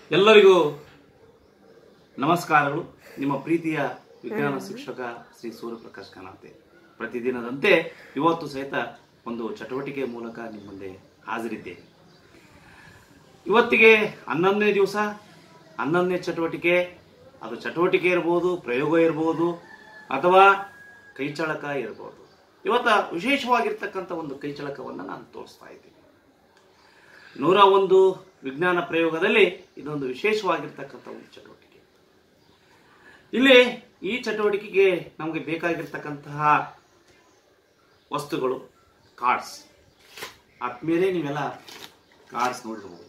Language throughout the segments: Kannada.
ಎಲ್ಲರಿಗೂ ನಮಸ್ಕಾರಗಳು ನಿಮ್ಮ ಪ್ರೀತಿಯ ವಿಜ್ಞಾನ ಶಿಕ್ಷಕ ಶ್ರೀ ಸೂರ್ಯಪ್ರಕಾಶ್ ಖಾನಾತೆ ಪ್ರತಿದಿನದಂತೆ ಇವತ್ತು ಸಹಿತ ಒಂದು ಚಟುವಟಿಕೆ ಮೂಲಕ ನಿಮ್ಮ ಮುಂದೆ ಹಾಜರಿದ್ದೇನೆ ಇವತ್ತಿಗೆ ಹನ್ನೊಂದನೇ ದಿವಸ ಹನ್ನೊಂದನೇ ಚಟುವಟಿಕೆ ಅದು ಚಟುವಟಿಕೆ ಇರ್ಬೋದು ಪ್ರಯೋಗ ಇರ್ಬೋದು ಅಥವಾ ಕೈಚಳಕ ಇರ್ಬೋದು ಇವತ್ತ ವಿಶೇಷವಾಗಿರ್ತಕ್ಕಂಥ ಒಂದು ಕೈಚಳಕವನ್ನು ನಾನು ತೋರಿಸ್ತಾ ಇದ್ದೀನಿ ನೂರ ಒಂದು ವಿಜ್ಞಾನ ಪ್ರಯೋಗದಲ್ಲಿ ಇದೊಂದು ವಿಶೇಷವಾಗಿರ್ತಕ್ಕಂಥ ಒಂದು ಚಟುವಟಿಕೆ ಇಲ್ಲಿ ಈ ಚಟುವಟಿಕೆಗೆ ನಮಗೆ ಬೇಕಾಗಿರ್ತಕ್ಕಂತಹ ವಸ್ತುಗಳು ಕಾರ್ಡ್ಸ್ ಆದ್ಮೇಲೆ ನೀವೆಲ್ಲ ಕಾರ್ಡ್ಸ್ ನೋಡಿರ್ಬೋದು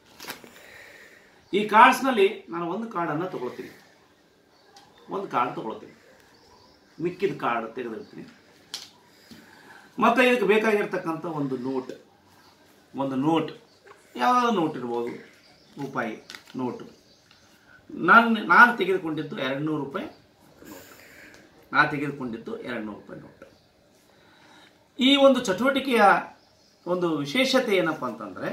ಈ ಕಾರ್ಡ್ಸ್ನಲ್ಲಿ ನಾನು ಒಂದು ಕಾರ್ಡನ್ನು ತಗೊಳ್ತೀನಿ ಒಂದು ಕಾರ್ಡ್ ತಗೊಳ್ತೀನಿ ಮಿಕ್ಕಿದ ಕಾರ್ಡ್ ತೆಗೆದಿರ್ತೀನಿ ಮತ್ತೆ ಇದಕ್ಕೆ ಬೇಕಾಗಿರ್ತಕ್ಕಂಥ ಒಂದು ನೋಟ್ ಒಂದು ನೋಟ್ ಯಾವುದಾದ್ರು ನೋಟ್ ಇರ್ಬೋದು ರೂಪಾಯಿ ನೋಟು ನಾನು ನಾನು ತೆಗೆದುಕೊಂಡಿದ್ದು ಎರಡು ನೂರು ರೂಪಾಯಿ ನೋಟ್ ನಾನು ತೆಗೆದುಕೊಂಡಿದ್ದು ಎರಡು ನೂರು ರೂಪಾಯಿ ನೋಟ್ ಈ ಒಂದು ಚಟುವಟಿಕೆಯ ಒಂದು ವಿಶೇಷತೆ ಏನಪ್ಪ ಅಂತಂದರೆ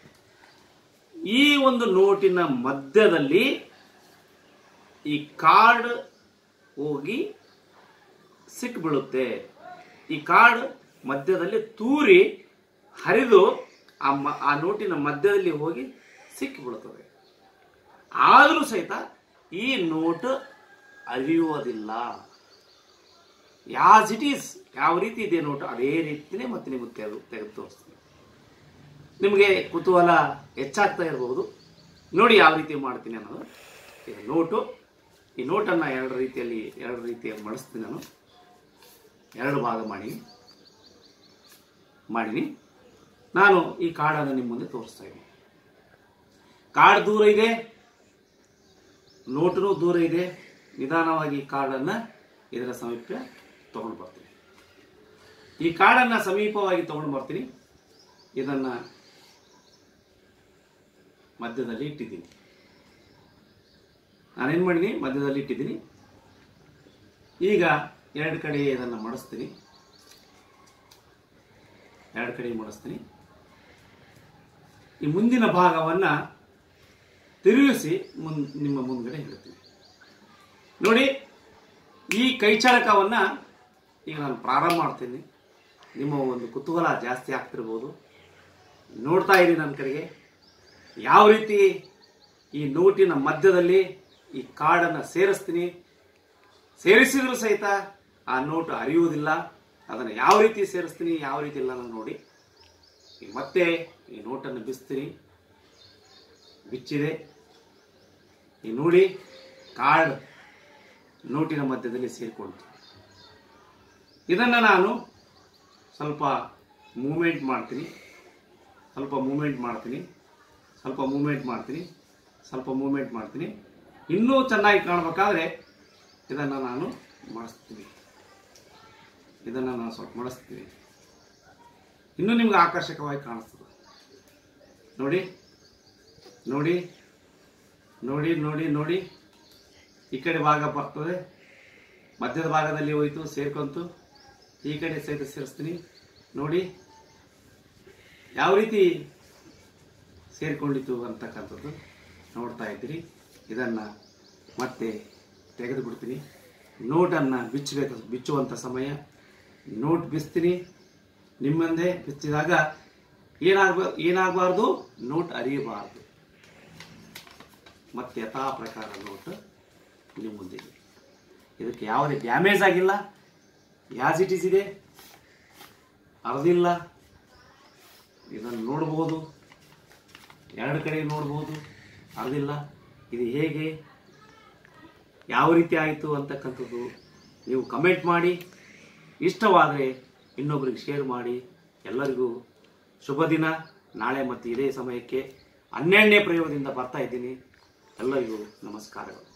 ಈ ಒಂದು ನೋಟಿನ ಮಧ್ಯದಲ್ಲಿ ಈ ಕಾರ್ಡ್ ಹೋಗಿ ಸಿಕ್ಕಿಬೀಳುತ್ತೆ ಈ ಕಾರ್ಡ್ ಮಧ್ಯದಲ್ಲಿ ತೂರಿ ಹರಿದು ಆ ಮ ಆ ನೋಟಿನ ಮಧ್ಯದಲ್ಲಿ ಹೋಗಿ ಸಿಕ್ಕಿಬೀಳುತ್ತದೆ ಆದರೂ ಸಹಿತ ಈ ನೋಟ್ ಅರಿಯುವುದಿಲ್ಲ ಯಾಸ್ ಇಟ್ ಈಸ್ ಯಾವ ರೀತಿ ಇದೆ ನೋಟ್ ಅದೇ ರೀತಿನೇ ಮತ್ತೆ ನಿಮಗೆ ತೆಗೆದು ತೆಗೆದು ತೋರಿಸ್ತೀನಿ ನಿಮಗೆ ಕುತೂಹಲ ಹೆಚ್ಚಾಗ್ತಾ ಇರಬಹುದು ನೋಡಿ ಯಾವ ರೀತಿ ಮಾಡ್ತೀನಿ ಅನ್ನೋದು ಇದು ನೋಟು ಈ ನೋಟನ್ನು ಎರಡು ರೀತಿಯಲ್ಲಿ ಎರಡು ರೀತಿಯಲ್ಲಿ ಮಡಿಸ್ತೀನಿ ನಾನು ಎರಡು ಭಾಗ ಮಾಡಿ ಮಾಡೀನಿ ನಾನು ಈ ಕಾರ್ಡನ್ನು ನಿಮ್ಮ ಮುಂದೆ ತೋರಿಸ್ತಾ ಇದ್ದೀನಿ ಕಾರ್ಡ್ ದೂರ ಇದೆ ನೋಟು ದೂರ ಇದೆ ನಿಧಾನವಾಗಿ ಈ ಕಾರ್ಡನ್ನು ಇದರ ಸಮೀಪ ತಗೊಂಡು ಬರ್ತೀನಿ ಈ ಕಾರ್ಡನ್ನು ಸಮೀಪವಾಗಿ ತಗೊಂಡು ಬರ್ತೀನಿ ಇದನ್ನು ಮಧ್ಯದಲ್ಲಿ ಇಟ್ಟಿದ್ದೀನಿ ನಾನೇನು ಮಾಡೀನಿ ಮಧ್ಯದಲ್ಲಿ ಇಟ್ಟಿದ್ದೀನಿ ಈಗ ಎರಡು ಕಡೆ ಇದನ್ನು ಮಡಿಸ್ತೀನಿ ಎರಡು ಕಡೆ ಮಡಿಸ್ತೀನಿ ಈ ಮುಂದಿನ ಭಾಗವನ್ನು ತಿರುಗಿಸಿ ಮುನ್ ನಿಮ್ಮ ಮುಂದ್ಗಡೆ ಇಡ್ತೀನಿ ನೋಡಿ ಈ ಕೈಚಾಳಕವನ್ನು ಈಗ ನಾನು ಪ್ರಾರಂಭ ಮಾಡ್ತೀನಿ ನಿಮ್ಮ ಒಂದು ಕುತೂಹಲ ಜಾಸ್ತಿ ಆಗ್ತಿರ್ಬೋದು ನೋಡ್ತಾ ಇರಿ ನನ್ನ ಕಡೆಗೆ ಯಾವ ರೀತಿ ಈ ನೋಟಿನ ಮಧ್ಯದಲ್ಲಿ ಈ ಕಾರ್ಡನ್ನು ಸೇರಿಸ್ತೀನಿ ಸೇರಿಸಿದ್ರು ಸಹಿತ ಆ ನೋಟು ಅರಿಯುವುದಿಲ್ಲ ಅದನ್ನು ಯಾವ ರೀತಿ ಸೇರಿಸ್ತೀನಿ ಯಾವ ರೀತಿ ಇಲ್ಲ ಅನ್ನೋದು ನೋಡಿ ಈಗ ಮತ್ತೆ ಈ ನೋಟನ್ನು ಬಿಸ್ತೀನಿ ಬಿಚ್ಚಿದೆ ಈ ನೋಡಿ ಕಾರ್ಡ್ ನೋಟಿನ ಮಧ್ಯದಲ್ಲಿ ಸೇರಿಕೊಳ್ತು ಇದನ್ನು ನಾನು ಸ್ವಲ್ಪ ಮೂಮೆಂಟ್ ಮಾಡ್ತೀನಿ ಸ್ವಲ್ಪ ಮೂಮೆಂಟ್ ಮಾಡ್ತೀನಿ ಸ್ವಲ್ಪ ಮೂಮೆಂಟ್ ಮಾಡ್ತೀನಿ ಸ್ವಲ್ಪ ಮೂಮೆಂಟ್ ಮಾಡ್ತೀನಿ ಇನ್ನೂ ಚೆನ್ನಾಗಿ ಕಾಣಬೇಕಾದ್ರೆ ಇದನ್ನು ನಾನು ಮಾಡಿಸ್ತೀನಿ ಇದನ್ನು ನಾನು ಸ್ವಲ್ಪ ಮಾಡಿಸ್ತೀನಿ ಇನ್ನೂ ನಿಮ್ಗೆ ಆಕರ್ಷಕವಾಗಿ ಕಾಣಿಸ್ತದೆ ನೋಡಿ ನೋಡಿ ನೋಡಿ ನೋಡಿ ನೋಡಿ ಈ ಕಡೆ ಭಾಗ ಬರ್ತದೆ ಮಧ್ಯದ ಭಾಗದಲ್ಲಿ ಹೋಯ್ತು ಸೇರ್ಕೊಂತು ಈ ಕಡೆ ಸಹಿತ ಸೇರಿಸ್ತೀನಿ ನೋಡಿ ಯಾವ ರೀತಿ ಸೇರ್ಕೊಂಡಿತ್ತು ಅಂತಕ್ಕಂಥದ್ದು ನೋಡ್ತಾ ಇದ್ದೀರಿ ಇದನ್ನು ಮತ್ತೆ ತೆಗೆದು ಬಿಡ್ತೀನಿ ನೋಟನ್ನು ಬಿಚ್ಚಬೇಕು ಬಿಚ್ಚುವಂಥ ಸಮಯ ನೋಟ್ ಬಿಸ್ತೀನಿ ನಿಮ್ಮಂದೇ ಬಿಚ್ಚಿದಾಗ ಏನಾಗಬ ಏನಾಗಬಾರ್ದು ನೋಟ್ ಅರಿಯಬಾರ್ದು ಮತ್ತೆ ಯಥಾ ಪ್ರಕಾರ ನೋಟ್ ನಿಮ್ಮ ಮುಂದಿದೆ ಇದಕ್ಕೆ ಯಾವುದೇ ಡ್ಯಾಮೇಜ್ ಆಗಿಲ್ಲ ಯಾಸ್ ಇಟ್ ಈಸ್ ಇದೆ ಅರ್ದಿಲ್ಲ ಇದನ್ನು ನೋಡ್ಬೋದು ಎರಡು ಕಡೆ ನೋಡ್ಬೋದು ಅರ್ದಿಲ್ಲ ಇದು ಹೇಗೆ ಯಾವ ರೀತಿ ಆಯಿತು ಅಂತಕ್ಕಂಥದ್ದು ನೀವು ಕಮೆಂಟ್ ಮಾಡಿ ಇಷ್ಟವಾದರೆ ಇನ್ನೊಬ್ರಿಗೆ ಶೇರ್ ಮಾಡಿ ಎಲ್ಲರಿಗೂ ಶುಭ ದಿನ ನಾಳೆ ಮತ್ತು ಇದೇ ಸಮಯಕ್ಕೆ ಹನ್ನೆರಡನೇ ಪ್ರಯೋಗದಿಂದ ಬರ್ತಾ ಇದ್ದೀನಿ ಎಲ್ಲರಿಗೂ ನಮಸ್ಕಾರಗಳು